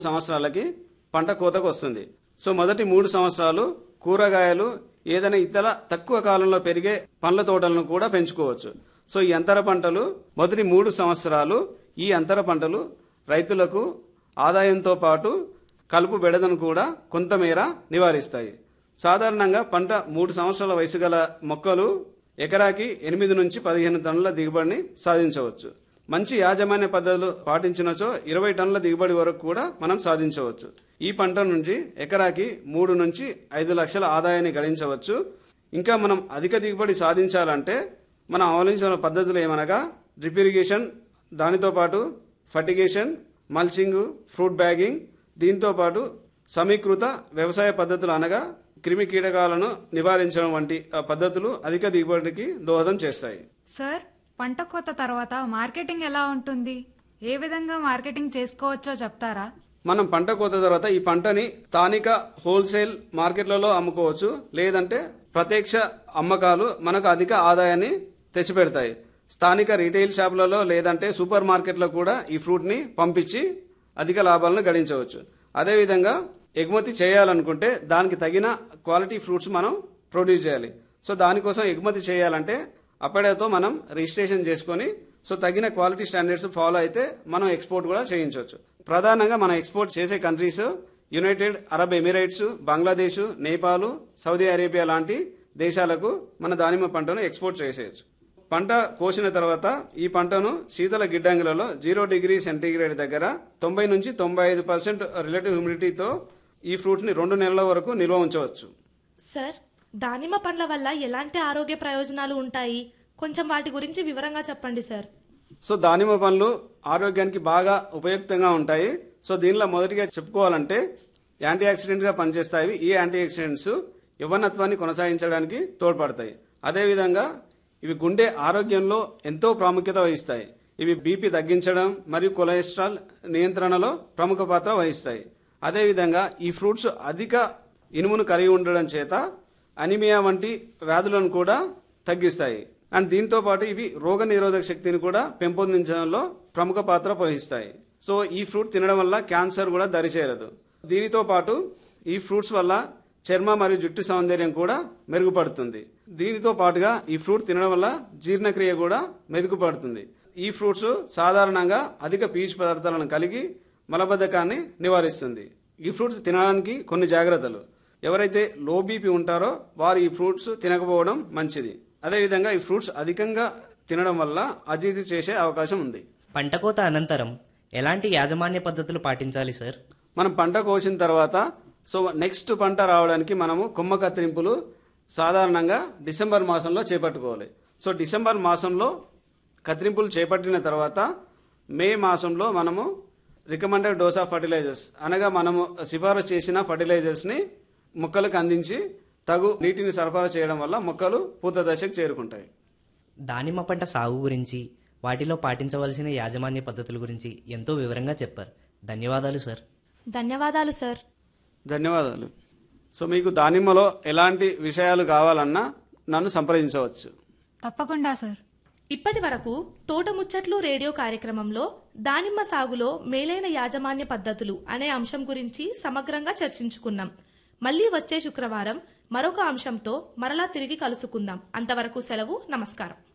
సంవత్సరాలకి పంట కోతకు వస్తుంది సో మొదటి మూడు సంవత్సరాలు కూరగాయలు ఏదైనా ఇతర తక్కువ కాలంలో పెరిగే పండ్ల తోటలను కూడా పెంచుకోవచ్చు సో ఈ అంతర పంటలు మొదటి మూడు సంవత్సరాలు ఈ అంతర పంటలు రైతులకు ఆదాయంతో పాటు కలుపు బెడదను కూడా కొంతమేర నివారిస్తాయి సాధారణంగా పంట మూడు సంవత్సరాల వయసు గల మొక్కలు ఎకరాకి ఎనిమిది నుంచి పదిహేను టన్నుల దిగుబడిని సాధించవచ్చు మంచి యాజమాన్య పద్ధతులు పాటించినచో ఇరవై టన్నుల దిగుబడి వరకు కూడా మనం సాధించవచ్చు ఈ పంట నుంచి ఎకరాకి మూడు నుంచి ఐదు లక్షల ఆదాయాన్ని గడించవచ్చు ఇంకా మనం అధిక దిగుబడి సాధించాలంటే మనం అవలంబించిన పద్ధతులు ఏమనగా డ్రిప్ ఇరిగేషన్ దానితో పాటు ఫర్టిగేషన్ మల్చింగ్ ఫ్రూట్ బ్యాగింగ్ దీంతో పాటు సమీకృత వ్యవసాయ పద్ధతులు అనగా క్రిమి కీటకాలను నివారించడం వంటి ఆ, పద్ధతులు అధిక దిగుబడికి దోహదం చేస్తాయి సార్ పంట కోత తర్వాత మార్కెటింగ్ ఎలా ఉంటుంది ఏ విధంగా మార్కెటింగ్ చేసుకోవచ్చో చెప్తారా మనం పంట కోత తర్వాత ఈ పంటని స్థానిక హోల్సేల్ మార్కెట్లలో అమ్ముకోవచ్చు లేదంటే ప్రత్యక్ష అమ్మకాలు మనకు అధిక ఆదాయాన్ని తెచ్చిపెడతాయి స్థానిక రీటైల్ షాపులలో లేదంటే సూపర్ మార్కెట్లో కూడా ఈ ఫ్రూట్ ని పంపించి అధిక లాభాలను గడించవచ్చు అదేవిధంగా ఎగుమతి చేయాలనుకుంటే దానికి తగిన క్వాలిటీ ఫ్రూట్స్ మనం ప్రొడ్యూస్ చేయాలి సో దానికోసం ఎగుమతి చేయాలంటే అప్పటితో మనం రిజిస్ట్రేషన్ చేసుకొని సో తగిన క్వాలిటీ స్టాండర్డ్స్ ఫాలో అయితే మనం ఎక్స్పోర్ట్ కూడా చేయించవచ్చు ప్రధానంగా మనం ఎక్స్పోర్ట్ చేసే countries united Arab Emirates Bangladesh Nepal Saudi Arabia లాంటి దేశాలకు మన దానిమ్మ పంటను ఎక్స్పోర్ట్ చేసేయచ్చు పంట కోసిన తర్వాత ఈ పంటను శీతల గిడ్డంగులలో జీరో డిగ్రీ సెంటీగ్రేడ్ దగ్గర తొంభై నుంచి తొంభై ఐదు పర్సెంట్ రిలేటివ్ హ్యూమిడిటీతో ఈ ఫ్రూట్ ని రెండు నెలల వరకు నిల్వ ఉంచవచ్చు సార్ దానిమ్మ పండ్ల వల్ల ఎలాంటి ఆరోగ్య ప్రయోజనాలు ఉంటాయి కొంచెం వాటి గురించి వివరంగా చెప్పండి సార్ సో దానిమ్మ పండ్లు ఆరోగ్యానికి బాగా ఉపయుక్తంగా ఉంటాయి సో దీనిలో మొదటిగా చెప్పుకోవాలంటే యాంటీ ఆక్సిడెంట్ గా పనిచేస్తాయి ఈ యాంటీ ఆక్సిడెంట్స్ యవ్వనత్వాన్ని కొనసాగించడానికి తోడ్పడతాయి అదేవిధంగా ఇవి గుండె ఆరోగ్యంలో ఎంతో ప్రాముఖ్యత వహిస్తాయి ఇవి బీపీ తగ్గించడం మరియు కొలెస్ట్రాల్ నియంత్రణలో ప్రముఖ పాత్ర వహిస్తాయి అదేవిధంగా ఈ ఫ్రూట్స్ అధిక ఇనుమును కలిగి ఉండడం చేత అనిమియా వంటి వ్యాధులను కూడా తగ్గిస్తాయి అండ్ దీంతో పాటు ఇవి రోగ నిరోధక శక్తిని కూడా పెంపొందించడంలో ప్రముఖ పాత్ర వహిస్తాయి సో ఈ ఫ్రూట్ తినడం వల్ల క్యాన్సర్ కూడా దరిచేరదు దీనితో పాటు ఈ ఫ్రూట్స్ వల్ల చర్మ మరియు జుట్టు సౌందర్యం కూడా మెరుగుపడుతుంది దీనితో పాటుగా ఈ ఫ్రూట్ తినడం వల్ల జీర్ణక్రియ కూడా మెరుగుపడుతుంది ఈ ఫ్రూట్స్ సాధారణంగా అధిక పీచు పదార్థాలను కలిగి మలబద్ధకాన్ని నివారిస్తుంది ఈ ఫ్రూట్స్ తినడానికి కొన్ని జాగ్రత్తలు ఎవరైతే లో బీపీ ఉంటారో వారు ఈ ఫ్రూట్స్ తినకపోవడం మంచిది అదేవిధంగా ఈ ఫ్రూట్స్ అధికంగా తినడం వల్ల అజీర్తి చేసే అవకాశం ఉంది పంట కోత అనంతరం ఎలాంటి యాజమాన్య పద్ధతులు పాటించాలి సార్ మనం పంట కోసిన తర్వాత సో నెక్స్ట్ పంట రావడానికి మనము కొమ్మ కత్తిరింపులు సాధారణంగా డిసెంబర్ మాసంలో చేపట్టుకోవాలి సో డిసెంబర్ మాసంలో కత్తిరింపులు చేపట్టిన తర్వాత మే మాసంలో మనము రికమెండెడ్ డోస్ ఆఫ్ ఫర్టిలైజర్స్ అనగా మనము సిఫారసు చేసిన ఫర్టిలైజర్స్ ని మొక్కలకు అందించి తగు నీటిని సరఫరా చేయడం వల్ల మొక్కలు పూత దశకు చేరుకుంటాయి దానిమ్మ పంట సాగు గురించి వాటిలో పాటించవలసిన యాజమాన్య పద్ధతుల గురించి ఎంతో వివరంగా చెప్పారు ధన్యవాదాలు సార్ ధన్యవాదాలు సార్ ధన్యవాదాలు సో మీకు దానిమ్మలో ఎలాంటి విషయాలు కావాలన్నా నన్ను సంప్రదించవచ్చు తప్పకుండా సార్ ఇప్పటి వరకు తోట ముచ్చట్లు రేడియో కార్యక్రమంలో దానిమ్మ సాగులో మేలైన యాజమాన్య పద్ధతులు అనే అంశం గురించి సమగ్రంగా చర్చించుకున్నాం మళ్ళీ వచ్చే శుక్రవారం మరొక అంశంతో మరలా తిరిగి కలుసుకుందాం అంతవరకు సెలవు నమస్కారం